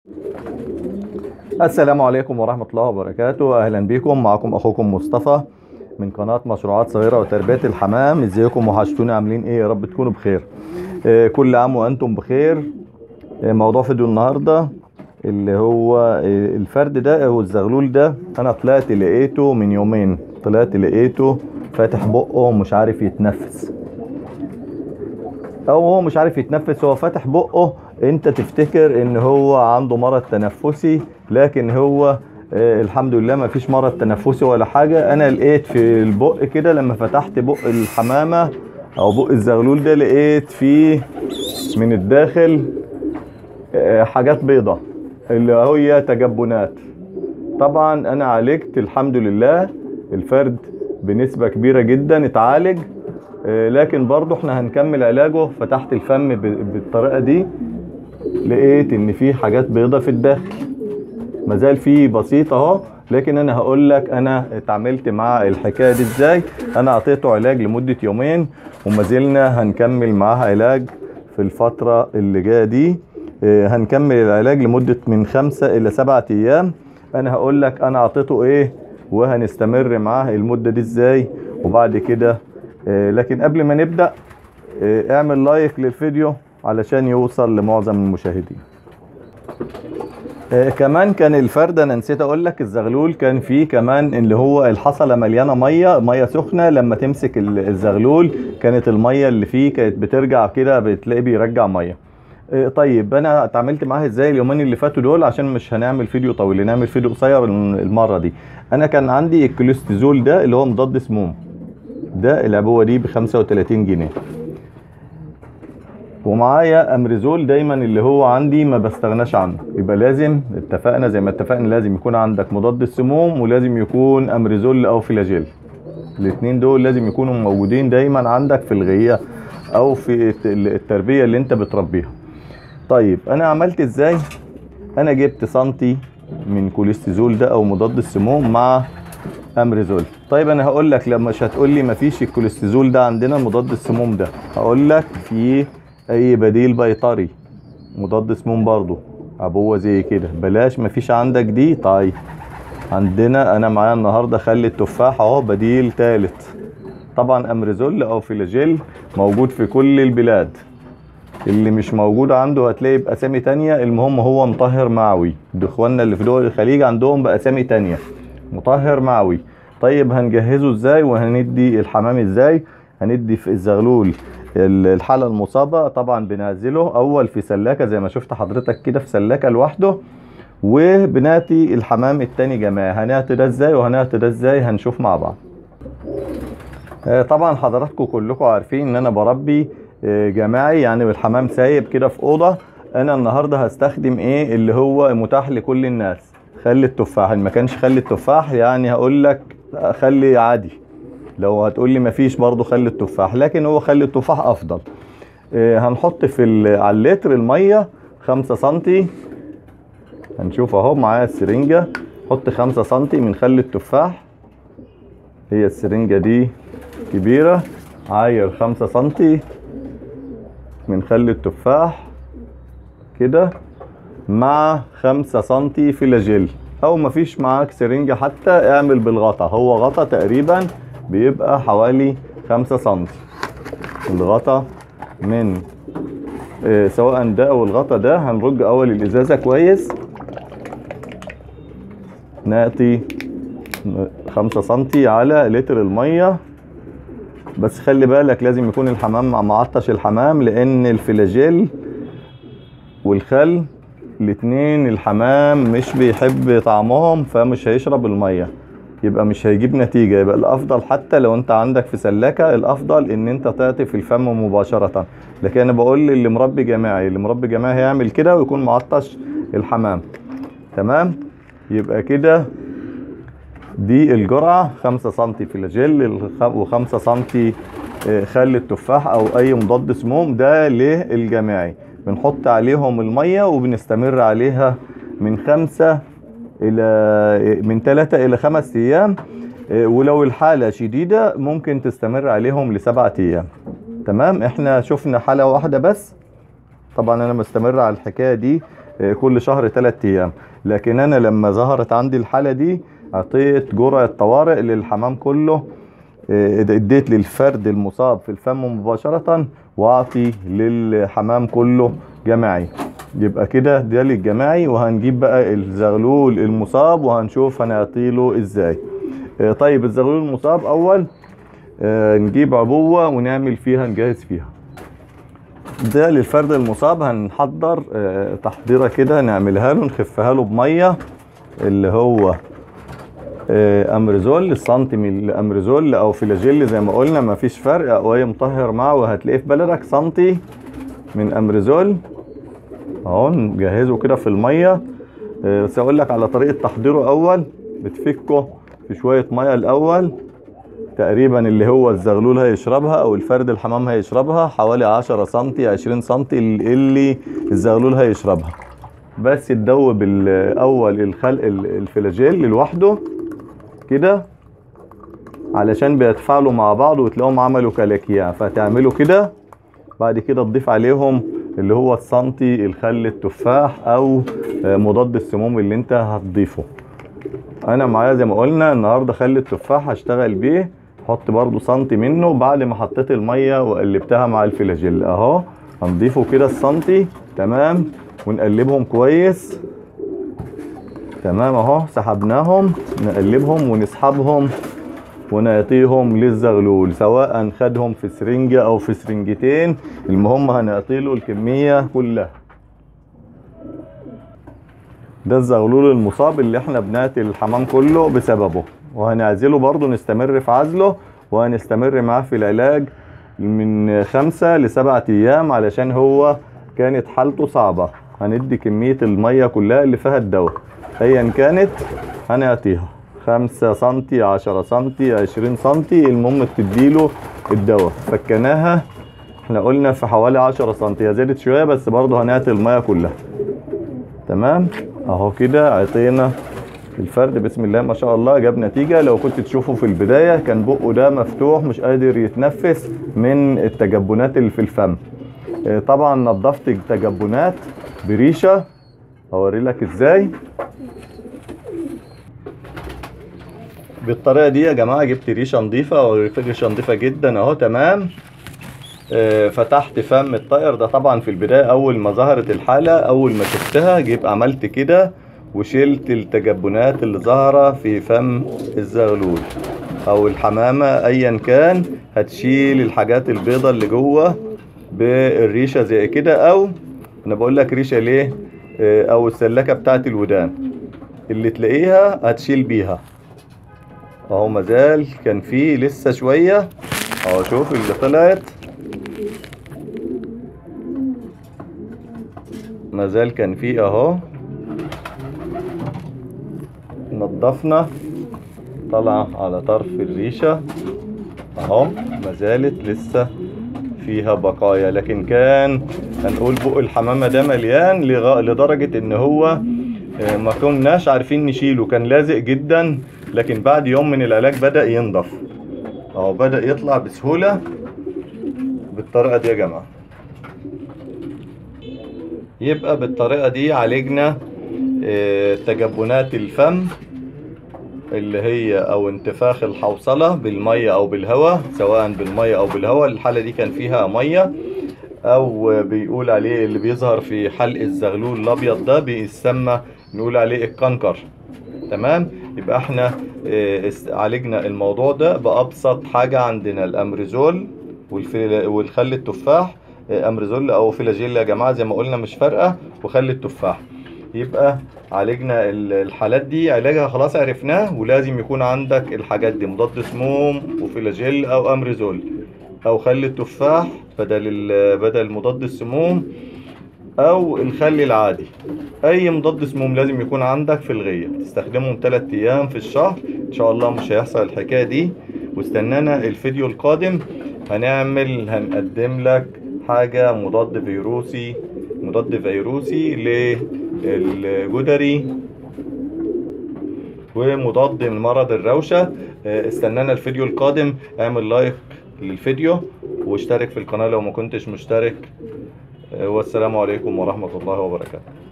السلام عليكم ورحمة الله وبركاته أهلا بكم معكم أخوكم مصطفى من قناة مشروعات صغيرة وتربية الحمام ازيكم وحشتونا عاملين ايه يا رب تكونوا بخير آه، كل عام وأنتم بخير آه، موضوع فيديو النهاردة اللي هو آه، الفرد ده او الزغلول ده انا طلعت لقيته من يومين طلعت لقيته فاتح بقه ومش عارف يتنفس او هو مش عارف يتنفس هو فاتح بقه انت تفتكر ان هو عنده مرض تنفسي لكن هو آه الحمد لله ما فيش مرض تنفسي ولا حاجة انا لقيت في البق كده لما فتحت بق الحمامة او بق الزغلول ده لقيت فيه من الداخل آه حاجات بيضة اللي هي تجبنات طبعا انا عالجت الحمد لله الفرد بنسبة كبيرة جدا اتعالج آه، لكن برضو احنا هنكمل علاجه فتحت الفم ب- بالطريقة دي لقيت ان في حاجات بيضة في الداخل مازال في بسيط اهو لكن انا هقول لك انا اتعاملت مع الحكاية دي ازاي انا اعطيته علاج لمدة يومين وما زلنا هنكمل معاه علاج في الفترة اللي جاية دي آه، هنكمل العلاج لمدة من خمسة الى سبعة ايام انا هقول لك انا اعطيته ايه وهنستمر معاه المدة دي ازاي وبعد كده آه، لكن قبل ما نبدأ آه، اعمل لايك للفيديو علشان يوصل لمعظم المشاهدين آه، كمان كان الفرد انا نسيت اقول لك الزغلول كان فيه كمان اللي هو الحصله مليانه ميه ميه سخنه لما تمسك ال- الزغلول كانت الميه اللي فيه كانت بترجع كده بتلاقيه بيرجع ميه آه، طيب انا اتعاملت معاه ازاي اليومين اللي فاتوا دول عشان مش هنعمل فيديو طويل نعمل فيديو قصير المره دي انا كان عندي الكوليستيزول ده اللي هو مضاد سموم ده العبوه دي ب 35 جنيه ومعايا امريزول دايما اللي هو عندي ما بستغناش عنه يبقى لازم اتفقنا زي ما اتفقنا لازم يكون عندك مضاد السموم ولازم يكون امريزول او فلاجيل الاتنين دول لازم يكونوا موجودين دايما عندك في الغيه او في الت- التربيه اللي انت بتربيها طيب انا عملت ازاي انا جبت سنتي من كوليستيزول ده او مضاد السموم مع امريزول طيب انا هقول لك لما مش هتقول لي مفيش الكوليستيزول ده عندنا مضاد السموم ده هقول لك في اي بديل بيطري مضاد سموم برضو عبوه زي كده بلاش مفيش عندك دي طيب عندنا انا معايا النهارده خل التفاح اهو بديل تالت طبعا امريزول او فيلاجيل موجود في كل البلاد اللي مش موجود عنده هتلاقي باسامي تانية المهم هو مطهر معوي ده اخواننا اللي في دول الخليج عندهم باسامي تانية مطهر معوي طيب هنجهزه ازاي وهندي الحمام ازاي هندي في الزغلول ال- الحالة المصابة طبعا بنعزله اول في سلاكة زي ما شفت حضرتك كده في سلاكة لوحده وبناتي الحمام التاني جماعي هنعطي ده ازاي وهنعطي ده ازاي هنشوف مع بعض آه، طبعا حضراتكم كلكم عارفين ان انا بربي آه، جماعي يعني والحمام سايب كده في اوضه انا النهارده هستخدم ايه اللي هو متاح لكل الناس خلي التفاح ان ما كانش خلي التفاح يعني هقول لك خلي عادي لو هتقول لي مفيش برضه خلي التفاح لكن هو خلي التفاح افضل آه، هنحط في ال- على اللتر الميه 5 سنتي هنشوف اهو معايا السرنجه حط 5 سنتي من خل التفاح هي السرنجه دي كبيرة عاير خمسة سنتي من خل التفاح كده مع خمسة سنتي فلاجيل او مفيش معاك سرنجة حتى اعمل بالغطا هو غطا تقريبا بيبقى حوالي خمسة سنتي الغطا من آه، سواء ده او الغطا ده هنرج اول الازازة كويس نعطي خمسة سنتي على لتر المية بس خلي بالك لازم يكون الحمام معطش الحمام لان الفلاجيل والخل الاتنين الحمام مش بيحب طعمهم فمش هيشرب المية يبقى مش هيجيب نتيجة يبقى الافضل حتى لو انت عندك في سلاكة الافضل ان انت تعطي في الفم مباشرة لكن انا بقول اللي مربي جماعي اللي مربي جماعي هيعمل كده ويكون معطش الحمام تمام يبقى كده دي الجرعة 5 سم فلاجيل و5 سم خل التفاح او اي مضاد سموم ده للجماعي بنحط عليهم المية وبنستمر عليها من خمسة الى من ثلاثة الى خمس ايام آه، ولو الحالة شديدة ممكن تستمر عليهم لسبعة ايام تمام احنا شفنا حالة واحدة بس طبعا انا مستمر على الحكاية دي آه، كل شهر 3 ايام لكن انا لما ظهرت عندي الحالة دي اعطيت جرعة طوارئ للحمام كله آه، اديت للفرد المصاب في الفم مباشرة واعطي للحمام كله جماعي يبقى كده ده للجماعي وهنجيب بقى الزغلول المصاب وهنشوف هنعطيله ازاي آه، طيب الزغلول المصاب اول آه، نجيب عبوة ونعمل فيها نجهز فيها ده للفرد المصاب هنحضر آه، تحضيرة كده نعملها له نخفها له بمية اللي هو آه، امريزول السنتي من الامريزول او فلاجيل زي ما قلنا ما فيش فرق اقوية مطهر معه وهتلاقيه في بلدك سنتي من امريزول اهو نجهزه كده في المية آه، بس اقول لك على طريقة تحضيره اول بتفكه في شوية مية الاول تقريبا اللي هو الزغلول هيشربها او الفرد الحمام هيشربها حوالي 10 سنتي 20 سنتي اللي الزغلول هيشربها بس تدوب الاول الخلق الفلاجيل لوحده كده علشان بيتفاعلوا مع بعض وتلاقوهم عملوا كلاكيع فتعملوا كده بعد كده تضيف عليهم اللي هو السنتي الخل التفاح او آه، مضاد السموم اللي انت هتضيفه انا معايا زي ما قلنا النهارده خل التفاح هشتغل بيه حط برضو سنتي منه بعد ما حطيت الميه وقلبتها مع الفلاجيل اهو هنضيفه كده السنتي تمام ونقلبهم كويس تمام اهو سحبناهم نقلبهم ونسحبهم ونعطيهم للزغلول سواء خدهم في سرنجة او في سرنجتين المهم هنعطيله الكمية كلها ده الزغلول المصاب اللي احنا بنعطي الحمام كله بسببه وهنعزله برضو نستمر في عزله وهنستمر معاه في العلاج من خمسة لسبعة ايام علشان هو كانت حالته صعبة هندي كمية المية كلها اللي فيها الدواء ايا كانت هنعطيها خمسة سنتي عشرة سنتي عشرين سنتي المهم تديله الدواء فكناها احنا قلنا في حوالي عشرة سنتي هي زادت شوية بس برضه هنعطي المية كلها تمام اهو كده عطينا الفرد بسم الله ما شاء الله جاب نتيجة لو كنت تشوفه في البداية كان بقه ده مفتوح مش قادر يتنفس من التجبنات اللي في الفم اه، طبعا نظفت التجبنات بريشة اوري لك ازاي بالطريقة دي يا جماعة جبت ريشة نظيفة وريشة نظيفة جدا اهو تمام اه، فتحت فم الطائر ده طبعا في البداية اول ما ظهرت الحالة اول ما شفتها جيب عملت كده وشلت التجبنات اللي ظاهرة في فم الزغلول او الحمامة ايا كان هتشيل الحاجات البيضة اللي جوه بالريشة زي كده او انا بقول لك ريشة ليه اه، او السلكة بتاعت الودان اللي تلاقيها هتشيل بيها اهو مازال كان فيه لسه شوية اهو شوف اللي طلعت مازال كان فيه اهو نضفنا طلع على طرف الريشة اهو مازالت لسه فيها بقايا لكن كان هنقول بق الحمامة ده مليان لغا- لدرجة ان هو آه، ما كناش عارفين نشيله كان لازق جدا لكن بعد يوم من العلاج بدأ ينضف اهو بدأ يطلع بسهولة بالطريقة دي يا جماعة يبقى بالطريقة دي عالجنا آه، تجبنات الفم اللي هي او انتفاخ الحوصلة بالمية او بالهواء سواء بالمية او بالهواء الحالة دي كان فيها مية او بيقول عليه اللي بيظهر في حلق الزغلول الابيض ده بيسمى نقول عليه الكنكر تمام يبقى احنا اه، است- عالجنا الموضوع ده بابسط حاجة عندنا الامريزول والفيل- والخل التفاح اه، امريزول او فلاجيل يا جماعة زي ما قلنا مش فارقة وخل التفاح يبقى عالجنا ال- الحالات دي علاجها خلاص عرفناه ولازم يكون عندك الحاجات دي مضاد سموم وفلاجيل او امريزول او خل التفاح بدل ال- بدل مضاد السموم او الخل العادي اي مضاد سموم لازم يكون عندك في الغية تستخدمهم 3 ايام في الشهر ان شاء الله مش هيحصل الحكاية دي واستنانا الفيديو القادم هنعمل هنقدم لك حاجة مضاد فيروسي مضاد فيروسي للجدري ومضاد من مرض الروشة آه، استنانا الفيديو القادم اعمل لايك للفيديو واشترك في القناة لو ما كنتش مشترك آه، والسلام عليكم ورحمة الله وبركاته